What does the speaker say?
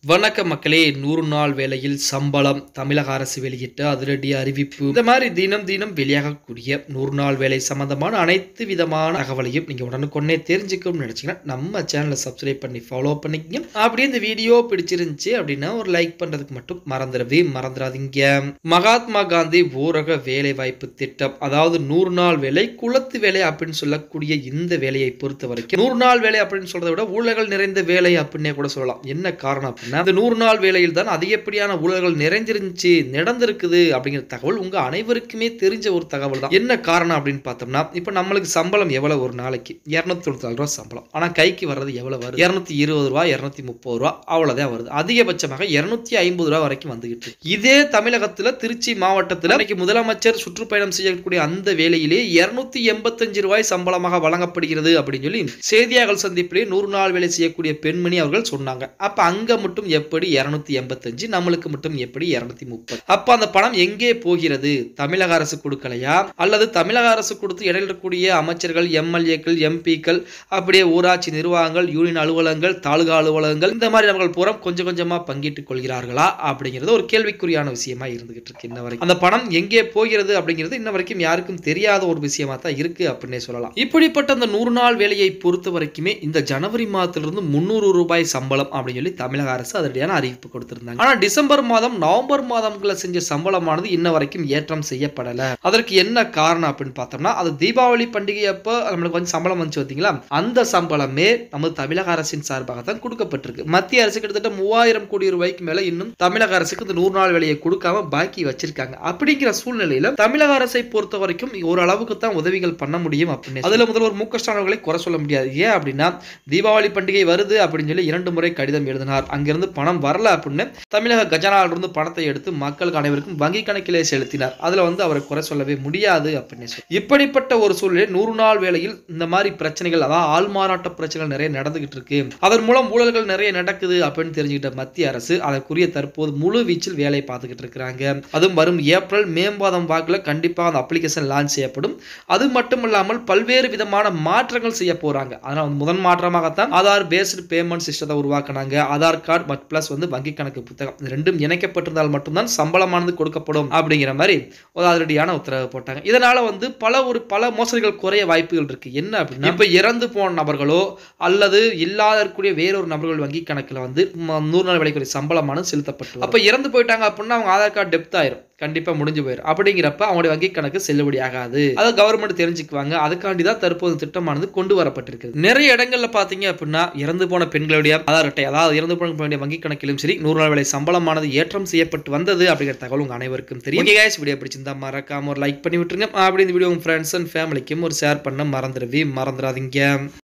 வணக்கம் மக்களே நூறு நாள் வேலையில் சம்பளம் தமிழக அரசு வெளியிட்ட அதிரடி அறிவிப்பு இந்த மாதிரி தினம் தினம் வெளியாகக்கூடிய நூறு நாள் வேலை சம்பந்தமான அனைத்து விதமான தகவலையும் நீங்க உடனுக்குடனே தெரிஞ்சுக்கணும்னு நினைச்சீங்கன்னா நம்ம சேனலை சப்ஸ்கிரைப் பண்ணி ஃபாலோ பண்ணிக்கங்க அப்படியே இந்த வீடியோ பிடிச்சிருந்துச்சு அப்படின்னா ஒரு லைக் பண்றதுக்கு மட்டும் மறந்துடவே மறந்துடாதீங்க மகாத்மா காந்தி ஊரக வேலை வாய்ப்பு திட்டம் அதாவது நூறு நாள் வேலை குளத்து வேலை அப்படின்னு சொல்லக்கூடிய இந்த வேலையை பொறுத்த வரைக்கும் நூறு நாள் வேலை அப்படின்னு சொல்றதை விட ஊழல்கள் நிறைந்த வேலை அப்படின்னே கூட சொல்லலாம் என்ன காரணம் அப்படின்னா இந்த நூறு நாள் வேலையில் தான் அதிகப்படியான ஊழல்கள் நிறைஞ்சிருந்துச்சு நடந்திருக்குது அப்படிங்கிற தகவல் உங்க அனைவருக்குமே தெரிஞ்ச ஒரு தகவல் தான் என்ன காரணம் அப்படின்னு பார்த்தோம்னா இப்போ நம்மளுக்கு சம்பளம் எவ்வளவு ஒரு நாளைக்கு இரநூத்தி தொண்ணூத்தி ரூபா சம்பளம் ஆனா கைக்கு வர்றது எவ்வளவு வருது இரநூத்தி இருபது ரூபா இரநூத்தி முப்பது ரூபா அவ்வளவுதான் வருது அதிகபட்சமாக இருநூத்தி ஐம்பது ரூபா வரைக்கும் வந்துகிட்டு இருக்கு. இதே தமிழகத்துல திருச்சி மாவட்டத்தில் இன்னைக்கு முதலமைச்சர் சுற்றுப்பயணம் செய்யக்கூடிய அந்த வேலையிலே இருநூத்தி எண்பத்தஞ்சு ரூபாய் சம்பளமாக வழங்கப்படுகிறது அப்படின்னு சொல்லி செய்தியாளர் சந்திப்பிலே நூறு நாள் வேலை செய்யக்கூடிய பெண்மணி அவர்கள் சொன்னாங்க அப்ப அங்க மட்டும் எப்படி இருநூத்தி எண்பத்தஞ்சு நம்மளுக்கு மட்டும் எப்படி இருநூத்தி முப்பது அப்ப அந்த பணம் எங்கே போகிறது தமிழக அரசு கொடுக்கலையா அல்லது தமிழக அரசு கொடுத்து இடையில இருக்கக்கூடிய அமைச்சர்கள் எம்எல்ஏக்கள் எம்பிக்கள் அப்படியே ஊராட்சி நிர்வாகங்கள் யூனியன் அலுவலகங்கள் தாலுகா அலுவலகங்கள் இந்த மாதிரி நபர்கள் பூரா கொஞ்சம் கொஞ்சமா பங்கிட்டுக் கொள்கிறார்களா அப்படிங்கிறது ஒரு கேள்விக்குறியான விஷயமா இருந்துகிட்டு இருக்கு இன்ன வரைக்கும் அந்த பணம் எங்கே போகிறது அப்படிங்கிறது இன்ன வரைக்கும் யாருக்கும் தெரியாத ஒரு விஷயமா தான் இருக்கு அப்படின்னே சொல்லலாம் இப்படிப்பட்ட அந்த நூறு நாள் வேலையை பொறுத்த வரைக்குமே இந்த ஜனவரி மாதத்திலிருந்து முந்நூறு ரூபாய் சம்பளம் அப்படின்னு சொல்லி தமிழக அரசு அதற்கான அறிவிப்பு கொடுத்திருந்தாங்க ஆனா டிசம்பர் மாதம் நவம்பர் மாதம்களை செஞ்ச சம்பளமானது இன்ன வரைக்கும் ஏற்றம் செய்யப்படல அதற்கு என்ன காரணம் அப்படின்னு பார்த்தோம்னா அது தீபாவளி பண்டிகை அப்போ நம்மளுக்கு வந்து சம்பளம் வந்துச்சு பார்த்தீங்களா அந்த சம்பளமே நமது தமிழக அரசின் சார்பாக தான் கொடுக்கப்பட்டிருக்கு மத்திய அரசு கிட்டத்தட்ட மூவாயிரம் கோடி ரூபாய்க்கு மேல இன்னும் தமிழக அரசுக்கு இந்த நூறு நாள் வேலையை கொடுக்காம பாக்கி வச்சிருக்காங்க அப்படிங்கிற சூழ்நிலையில தமிழக அரசை பொறுத்த வரைக்கும் ஓரளவுக்கு தான் உதவிகள் பண்ண முடியும் அப்படின்னு அதுல முதல்வர் மு க ஸ்டாலின் அவர்களை குறை சொல்ல முடியாது ஏன் அப்படின்னா தீபாவளி பண்டிகை வருது அப்படின்னு சொல்லி இரண்டு முறை கடிதம் எழுதினார் அங்கிருந்து பணம் வரல அப்படின்னு தமிழக கஜனாவில் இருந்து பணத்தை எடுத்து மக்களுக்கு அனைவருக்கும் வங்கி கணக்கிலே செலுத்தினார் அதுல வந்து அவரை குறை சொல்லவே முடியாது அப்படின்னு சொல்லி இப்படிப்பட்ட ஒரு சூழ்நிலை நூறு நாள் வேளையில் இந்த மாதிரி பிரச்சனைகள் அதாவது ஆள்மாறாட்ட பிரச்சனைகள் நிறைய நடந்துகிட்டு இருக்கு அதன் மூலம் ஊழல்கள் நிறைய நடக்குது அப்படின்னு தெரிஞ்சுக்கிட்ட மத்திய அரசு அதற்குரிய தற்போது முழு வீச்சில் வேலை பார்த்துக்கிட்டு இருக்கிறாங்க அதுவும் வரும் ஏப்ரல் மே மாதம் வாக்குல கண்டிப்பாக அந்த அப்ளிகேஷன் லான்ச் செய்யப்படும் அது மட்டும் இல்லாமல் பல்வேறு விதமான மாற்றங்கள் செய்ய போறாங்க அதனால வந்து முதல் மாற்றமாகத்தான் ஆதார் பேஸ்டு பேமெண்ட் சிஸ்டத்தை உருவாக்குனாங்க ஆதார் கார்டு மட் பிளஸ் வந்து வங்கி கணக்கு புத்தகம் இது ரெண்டும் இணைக்கப்பட்டிருந்தால் மட்டும்தான் சம்பளமானது கொடுக்கப்படும் அப்படிங்கிற மாதிரி ஒரு அதிரடியான உத்தரவு போட்டாங்க இதனால வந்து பல ஒரு பல மோசடிகள் குறைய வாய்ப்புகள் இருக்கு என்ன அப்படின்னா இப்ப இறந்து போன நபர்களோ அல்லது இல்லாத இருக்கக்கூடிய வேறொரு நபர்கள் வங்கி கணக்குல வந்து ம- நூறு நாள் வேலைக்குரிய சம்பளமானது செலுத்தப்பட்டு அப்ப இறந்து போயிட்டாங்க அப்படின்னா அவங்க ஆதார் கார்டு டெப்த் ஆயிரும் கண்டிப்பா முடிஞ்சு போயிடும் அப்படிங்கிறப்ப அவங்களுடைய வங்கி கணக்கு செல்லுபடி ஆகாது அதை கவர்மெண்ட் தெரிஞ்சுக்குவாங்க அதுக்காண்டி தான் தற்போது திட்டமானது கொண்டு வரப்பட்டிருக்கு நிறைய இடங்கள்ல பாத்தீங்க அப்படின்னா இறந்து போன பெண்களுடைய ஆதார் அட்டை அதாவது இறந்து போன பெண்களுடைய வங்கி கணக்கிலும் சரி நூறு நாள் வேலை சம்பளமானது ஏற்றம் செய்யப்பட்டு வந்தது அப்படிங்கிற தகவல் உங்க அனைவருக்கும் தெரியும் ஓகே guys, வீடியோ பிடிச்சிருந்தா மறக்காம ஒரு லைக் பண்ணி விட்டுருங்க அப்படி இந்த வீடியோ உங்க ஃப்ரெண்ட்ஸ் அண்ட் ஃபேமிலிக்கும் ஒரு ஷேர் பண்ண மறந்துடவே மறந்துடாதீங்க